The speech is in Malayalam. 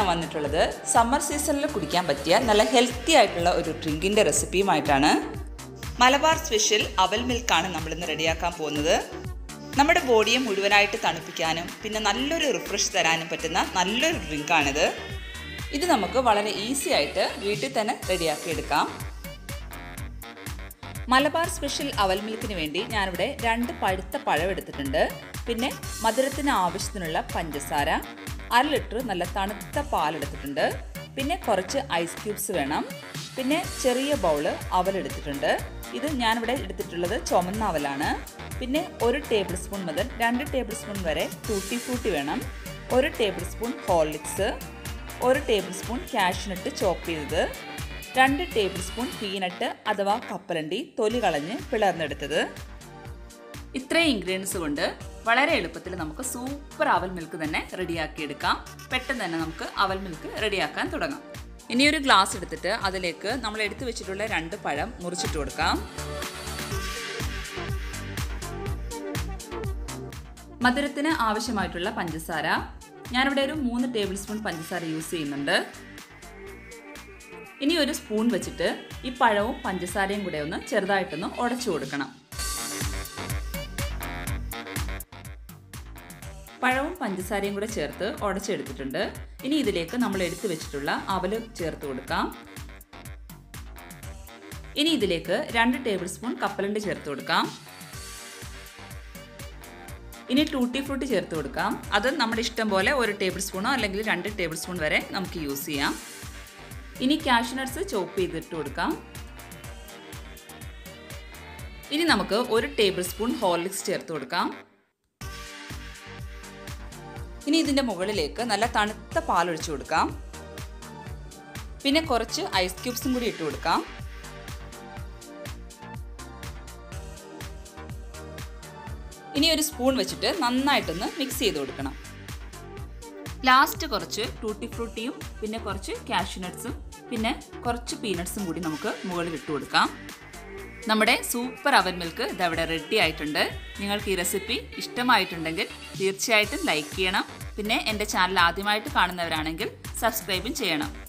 ഞാൻ വന്നിട്ടുള്ളത് സമ്മർ സീസണിൽ കുടിക്കാൻ പറ്റിയ നല്ല ഹെൽത്തി ആയിട്ടുള്ള ഒരു ഡ്രിങ്കിൻ്റെ റെസിപ്പിയുമായിട്ടാണ് മലബാർ സ്പെഷ്യൽ അവൽ മിൽക്കാണ് നമ്മളിന്ന് റെഡിയാക്കാൻ പോകുന്നത് നമ്മുടെ ബോഡിയെ മുഴുവനായിട്ട് തണുപ്പിക്കാനും പിന്നെ നല്ലൊരു റിഫ്രഷ് തരാനും പറ്റുന്ന നല്ലൊരു ഡ്രിങ്കാണിത് ഇത് നമുക്ക് വളരെ ഈസി ആയിട്ട് വീട്ടിൽ തന്നെ റെഡിയാക്കി എടുക്കാം മലബാർ സ്പെഷ്യൽ അവൽ മിൽക്കിന് വേണ്ടി ഞാനിവിടെ രണ്ട് പഴുത്ത പഴം എടുത്തിട്ടുണ്ട് പിന്നെ മധുരത്തിന് ആവശ്യത്തിനുള്ള പഞ്ചസാര അര ലിറ്റർ നല്ല തണുത്ത പാലെടുത്തിട്ടുണ്ട് പിന്നെ കുറച്ച് ഐസ് ക്യൂബ്സ് വേണം പിന്നെ ചെറിയ ബൗള് അവലെടുത്തിട്ടുണ്ട് ഇത് ഞാനിവിടെ എടുത്തിട്ടുള്ളത് ചുമന്ന അവലാണ് പിന്നെ ഒരു ടേബിൾ സ്പൂൺ മുതൽ രണ്ട് ടേബിൾ സ്പൂൺ വരെ ടൂട്ടി ഫ്രൂട്ടി വേണം ഒരു ടേബിൾ സ്പൂൺ ഹോർലിക്സ് ഒരു ടേബിൾ സ്പൂൺ കാഷ്നട്ട് ചോപ്പ് ചെയ്തത് രണ്ട് ടേബിൾ സ്പൂൺ പീനട്ട് അഥവാ കപ്പലണ്ടി തൊലി കളഞ്ഞ് പിളർന്നെടുത്തത് ഇത്രയും ഇൻഗ്രീഡിയൻസ് കൊണ്ട് വളരെ എളുപ്പത്തിൽ നമുക്ക് സൂപ്പർ അവൽ മിൽക്ക് തന്നെ റെഡിയാക്കി എടുക്കാം പെട്ടെന്ന് തന്നെ നമുക്ക് അവൽ മിൽക്ക് റെഡിയാക്കാൻ തുടങ്ങാം ഇനി ഒരു ഗ്ലാസ് എടുത്തിട്ട് അതിലേക്ക് നമ്മൾ എടുത്തു വെച്ചിട്ടുള്ള രണ്ട് പഴം മുറിച്ചിട്ട് കൊടുക്കാം മധുരത്തിന് ആവശ്യമായിട്ടുള്ള പഞ്ചസാര ഞാനിവിടെ ഒരു മൂന്ന് ടേബിൾ സ്പൂൺ പഞ്ചസാര യൂസ് ചെയ്യുന്നുണ്ട് ഇനി ഒരു സ്പൂൺ വെച്ചിട്ട് ഈ പഴവും പഞ്ചസാരയും കൂടെ ഒന്ന് ചെറുതായിട്ടൊന്ന് ഉടച്ചു കൊടുക്കണം പഴവും പഞ്ചസാരയും കൂടെ ചേർത്ത് ഉടച്ചെടുത്തിട്ടുണ്ട് ഇനി ഇതിലേക്ക് നമ്മൾ എടുത്തു വെച്ചിട്ടുള്ള അവല് ചേർത്ത് കൊടുക്കാം ഇനി ഇതിലേക്ക് രണ്ട് ടേബിൾ സ്പൂൺ കപ്പലണ്ടി ചേർത്ത് കൊടുക്കാം ഇനി ടൂട്ടി ഫ്രൂട്ടി ചേർത്ത് കൊടുക്കാം അത് നമ്മുടെ ഇഷ്ടം പോലെ ഒരു ടേബിൾ സ്പൂണോ അല്ലെങ്കിൽ രണ്ട് ടേബിൾ സ്പൂൺ വരെ നമുക്ക് യൂസ് ചെയ്യാം ഇനി കാഷ്നട്ട്സ് ചോപ്പ് ചെയ്തിട്ട് കൊടുക്കാം ഇനി നമുക്ക് ഒരു ടേബിൾ സ്പൂൺ ഹോർലിക്സ് ചേർത്ത് കൊടുക്കാം ഇനി ഇതിൻ്റെ മുകളിലേക്ക് നല്ല തണുത്ത പാലൊഴിച്ചു കൊടുക്കാം പിന്നെ കുറച്ച് ഐസ് ക്യൂബ്സും കൂടി ഇട്ട് കൊടുക്കാം ഇനി ഒരു സ്പൂൺ വെച്ചിട്ട് നന്നായിട്ടൊന്ന് മിക്സ് ചെയ്ത് കൊടുക്കണം ലാസ്റ്റ് കുറച്ച് ടൂട്ടി ഫ്രൂട്ടിയും പിന്നെ കുറച്ച് കാഷ്യൂനട്ട്സും പിന്നെ കുറച്ച് പീനട്ട്സും കൂടി നമുക്ക് മുകളിൽ ഇട്ട് കൊടുക്കാം നമ്മുടെ സൂപ്പർ അവൻ മിൽക്ക് ഇതവിടെ റെഡി ആയിട്ടുണ്ട് നിങ്ങൾക്ക് ഈ റെസിപ്പി ഇഷ്ടമായിട്ടുണ്ടെങ്കിൽ തീർച്ചയായിട്ടും ലൈക്ക് ചെയ്യണം പിന്നെ എൻ്റെ ചാനൽ ആദ്യമായിട്ട് കാണുന്നവരാണെങ്കിൽ സബ്സ്ക്രൈബും ചെയ്യണം